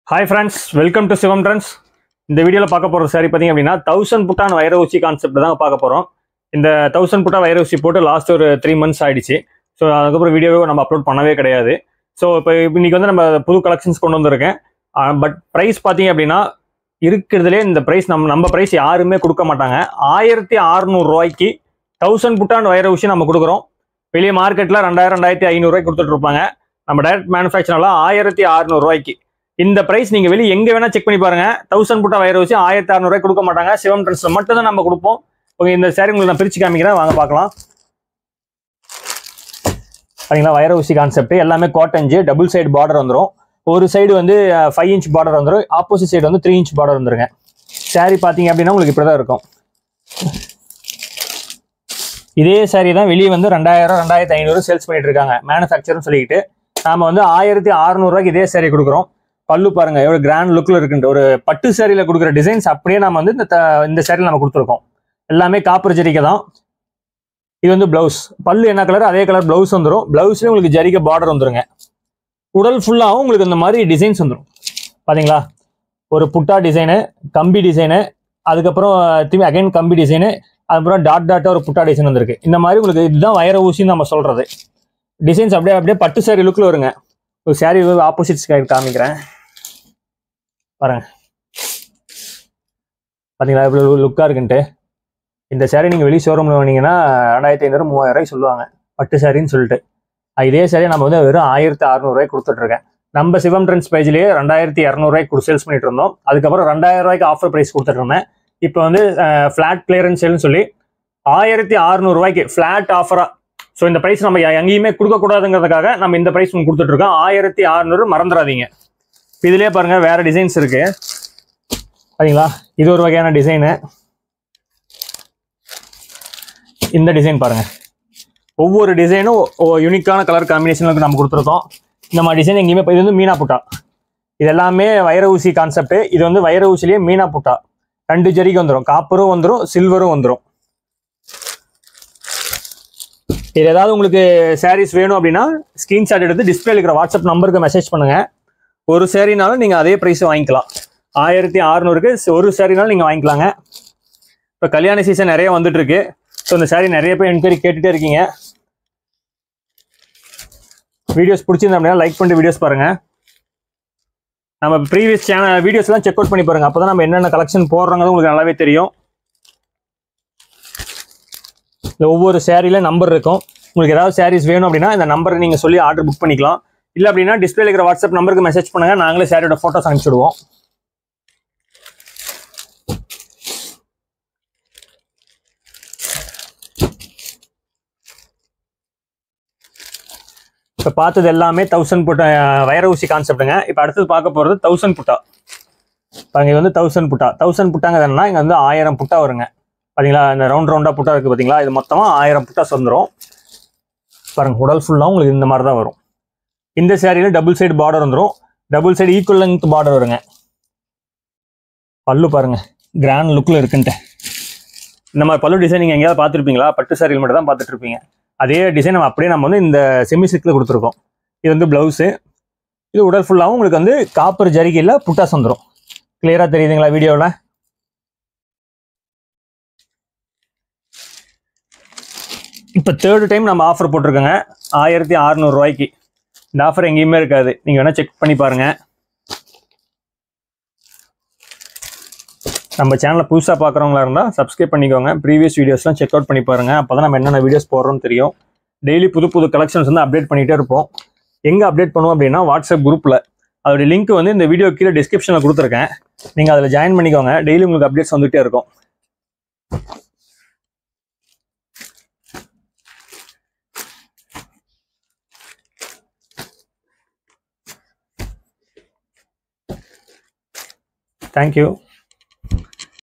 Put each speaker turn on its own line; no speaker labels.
hi friends welcome to Shivam trends இந்த வீடியோவில் பார்க்க போகிற சாரி பார்த்தீங்க அப்படின்னா தௌசண்ட் புட்டான் வைர ஊசி கான்செப்ட் தான் பார்க்க போகிறோம் இந்த தௌசண்ட் புட்டா வைர ஊசி போட்டு லாஸ்ட் ஒரு த்ரீ மந்த்ஸ் ஆயிடுச்சு ஸோ அதுக்கப்புறம் வீடியோவை நம்ம அப்லோட் பண்ணவே கிடையாது ஸோ இப்போ இன்னைக்கு வந்து நம்ம புது கலெக்ஷன்ஸ் கொண்டு வந்திருக்கேன் பட் ப்ரைஸ் பார்த்தீங்க அப்படின்னா இருக்கிறதுலே இந்த ப்ரைஸ் நம்ம நம்ம ப்ரைஸ் யாருமே கொடுக்க மாட்டாங்க ஆயிரத்தி ரூபாய்க்கு தௌசண்ட் புட்டான் வைர ஊசி நம்ம கொடுக்குறோம் வெளியே மார்க்கெட்டில் ரெண்டாயிரம் ரெண்டாயிரத்தி ஐநூறுரூவாய்க்கு கொடுத்துட்டு இருப்பாங்க நம்ம டைரக்ட் மேனுஃபேக்சர்லாம் ஆயிரத்தி ரூபாய்க்கு இந்த பிரைஸ் நீங்க வெளியே எங்க வேணா செக் பண்ணி பாருங்க தௌசண்ட் புட்டா வயிறு வச்சு ஆயிரத்தி அறுநூறுவாய் கொடுக்க மாட்டாங்க சிவம் ட்ரெஸ்ல மட்டும் தான் நம்ம கொடுப்போம் ஓகே இந்த சாரி உங்களுக்கு நான் பிரிச்சு காமிக்கிறேன் வாங்க பார்க்கலாம் சரிங்களா வயர ஊசி கான்செப்ட் எல்லாமே காட்டன்ஜு டபுள் சைடு பார்டர் வந்துடும் ஒரு சைடு வந்து ஃபைவ் இன்ச் பார்டர் வந்துடும் ஆப்போசிட் சைடு வந்து த்ரீ இன்ச் பார்டர் வந்துருங்க சாரி பார்த்தீங்க அப்படின்னா உங்களுக்கு இப்படி தான் இருக்கும் இதே சாரி தான் வெளியே வந்து ரெண்டாயிரம் ரெண்டாயிரத்தி ஐநூறு சேல்ஸ் பண்ணிட்டு இருக்காங்க மேனுஃபேக்சர்னு சொல்லிக்கிட்டு நாம வந்து ஆயிரத்தி அறுநூறுவாய்க்கு இதே சாரி கொடுக்குறோம் பல்லு பாருங்க எவ்வளவு கிராண்ட் லுக்ல இருக்குன்ட்டு ஒரு பட்டு சேரீல கொடுக்குற டிசைன்ஸ் அப்படியே நம்ம வந்து இந்த த- இந்த சேரீல நம்ம கொடுத்துருக்கோம் எல்லாமே காப்பர் ஜரிகை தான் இது வந்து பிளவுஸ் பல்லு என்ன கலர் அதே கலர் பிளவுஸ் வந்துடும் பிளவுஸ்ல உங்களுக்கு ஜரிகை பார்டர் வந்துருங்க உடல் ஃபுல்லாகவும் உங்களுக்கு இந்த மாதிரி டிசைன்ஸ் வந்துடும் பாத்தீங்களா ஒரு புட்டா டிசைனு கம்பி டிசைனு அதுக்கப்புறம் திரும்பி அகைன் கம்பி டிசைனு அதுக்கப்புறம் டாட் டாட்டா ஒரு புட்டா டிசைன் வந்திருக்கு இந்த மாதிரி உங்களுக்கு இதுதான் வைர ஊசின்னு நம்ம சொல்றது டிசைன்ஸ் அப்படியே அப்படியே பட்டு சாரி லுக்ல வருங்க ஒரு சாரி ஆப்போசிட் சைடு காமிக்கிறேன் பாருங்க பாத்தீங்களா இவ்வளோ லுக்காக இருக்குன்ட்டு இந்த saree நீங்கள் வெளி ஷோரூமில் வாங்கினீங்கன்னா ரெண்டாயிரத்தி ஐநூறு மூவாயிரம் ரூபாய் சொல்லுவாங்க பட்டு சாரின்னு சொல்லிட்டு அஹ் இதே சாரி நம்ம வந்து வெறும் ஆயிரத்தி அறநூறுவாய் கொடுத்துட்ருக்கேன் நம்ம சிவம் ட்ரெண்ட்ஸ் பேஜ்லேயே ரெண்டாயிரத்தி இரநூறுவாய்க்கு கொடு சேல்ஸ் பண்ணிட்டு இருந்தோம் அதுக்கப்புறம் ரெண்டாயிரம் ரூபாய்க்கு ஆஃபர் ப்ரைஸ் கொடுத்துட்டு இருந்தேன் இப்போ வந்து ஃப்ளாட் கிளியரன்ஸ் சேல்னு சொல்லி ஆயிரத்தி அறநூறுவாய்க்கு ஃப்ளாட் ஆஃபராக ஸோ இந்த ப்ரைஸ் நம்ம எ- எங்கேயுமே கொடுக்கக்கூடாதுங்கிறதுக்காக நம்ம இந்த ப்ரைஸ் கொடுத்துட்டு இருக்கோம் ஆயிரத்தி அறநூறு மறந்துடாதீங்க இதுலயே பாருங்க வேற டிசைன்ஸ் இருக்கு சரிங்களா இது ஒரு வகையான டிசைனு இந்த டிசைன் பாருங்க ஒவ்வொரு டிசைனும் யூனிக்கான கலர் காம்பினேஷனுக்கு நம்ம கொடுத்துருக்கோம் இந்த மாதிரி டிசைன் எங்கேயுமே இப்ப இது வந்து மீனா புட்டா இது எல்லாமே வைர ஊசி கான்செப்ட் இது வந்து வைர ஊசிலேயே மீனா புட்டா ரெண்டு ஜரிக்கு வந்துடும் காப்பரும் வந்துடும் சில்வரும் வந்துடும் இது ஏதாவது உங்களுக்கு சாரீஸ் வேணும் அப்படின்னா ஸ்கிரீன்ஷாட் எடுத்து டிஸ்பிளே இருக்கிற வாட்ஸ்அப் நம்பருக்கு மெசேஜ் பண்ணுங்க ஒரு சேரீனாலும் நீங்கள் அதே ப்ரைஸ் வாங்கிக்கலாம் ஆயிரத்தி அறநூறுக்கு ஒரு சேரீனாலும் நீங்கள் வாங்கிக்கலாங்க இப்போ கல்யாண சீசன் நிறைய வந்துட்டு இருக்கு ஸோ இந்த சாரீ நிறைய பேர் என்கொயரி கேட்டுட்டே இருக்கீங்க வீடியோஸ் பிடிச்சிருந்தா அப்படின்னா லைக் பண்ணிட்டு வீடியோஸ் பாருங்க நம்ம ப்ரீவியஸ் சேனல் வீடியோஸ்லாம் செக் அவுட் பண்ணி பாருங்க அப்போ நம்ம என்னென்ன கலெக்ஷன் போடுறோங்கிறது உங்களுக்கு நல்லாவே தெரியும் இந்த ஒவ்வொரு சேரீல நம்பர் இருக்கும் உங்களுக்கு ஏதாவது சாரீஸ் வேணும் அப்படின்னா இந்த நம்பரை நீங்கள் சொல்லி ஆர்டர் புக் பண்ணிக்கலாம் இல்லை அப்படின்னா டிஸ்பிளே இருக்கிற வாட்ஸ்அப் நம்பருக்கு மெசேஜ் பண்ணுங்க நாங்களே சாரியோட ஃபோட்டோஸ் அனுப்பிச்சிடுவோம் இப்போ பார்த்தது எல்லாமே தௌசண்ட் புட்டா வைர ஊசி கான்செப்ட்டுங்க இப்போ அடுத்தது பார்க்க போகிறது தௌசண்ட் புட்டா பாருங்க இது வந்து தௌசண்ட் புட்டா தௌசண்ட் புட்டாங்கிறதுனா இங்கே வந்து ஆயிரம் புட்டா வருங்க பாத்தீங்களா இந்த ரவுண்ட் ரவுண்டாக புட்டா இருக்குது பார்த்தீங்களா இது மொத்தமாக ஆயிரம் புட்டாஸ் வந்துடும் பாருங்க உடல் ஃபுல்லாக உங்களுக்கு இந்த மாதிரி தான் வரும் இந்த சேரீல டபுள் சைடு பார்டர் வந்துடும் double side equal length border வருங்க பல்லு பாருங்க கிராண்ட் லுக்கில் இருக்குன்ட்டு இந்த மாதிரி பல்லு டிசைன் நீங்கள் எங்கேயாவது பார்த்துருப்பீங்களா பட்டு சாரியில் மட்டும் தான் பார்த்துட்டு இருப்பீங்க அதே டிசைன் நம்ம அப்படியே நம்ம வந்து இந்த செமி சில்கில் கொடுத்துருக்கோம் இது வந்து ப்ளவுஸு இது உடல் ஃபுல்லாகவும் உங்களுக்கு வந்து காப்பர் ஜரிகையில் புட்டாஸ் வந்துடும் கிளியராக தெரியுதுங்களா வீடியோவில் இப்போ தேர்டு டைம் நம்ம ஆஃபர் போட்டிருக்கோங்க ஆயிரத்தி அறநூறுவாய்க்கு இந்த ஆஃபர் எங்கேயுமே இருக்காது நீங்கள் வேணால் செக் பண்ணி பாருங்க நம்ம சேனலை புதுசாக பார்க்குறவங்களா இருந்தால் சப்ஸ்கிரைப் பண்ணிக்கோங்க ப்ரீவியஸ் வீடியோஸ்லாம் செக் அவுட் பண்ணி பாருங்க அப்போ தான் நம்ம என்னென்ன வீடியோஸ் போடுறோம்னு தெரியும் டெய்லி புது புது கலெக்ஷன்ஸ் வந்து அப்டேட் பண்ணிகிட்டே இருப்போம் எங்கே அப்டேட் பண்ணுவோம் அப்படின்னா வாட்ஸ்அப் குரூப்பில் அதோட லிங்க் வந்து இந்த வீடியோ கீழே டிஸ்கிரிப்ஷனில் கொடுத்துருக்கேன் நீங்கள் அதில் ஜாயின் பண்ணிக்கோங்க டெய்லி உங்களுக்கு அப்டேட்ஸ் வந்துகிட்டே இருக்கும் தேங்க்யூ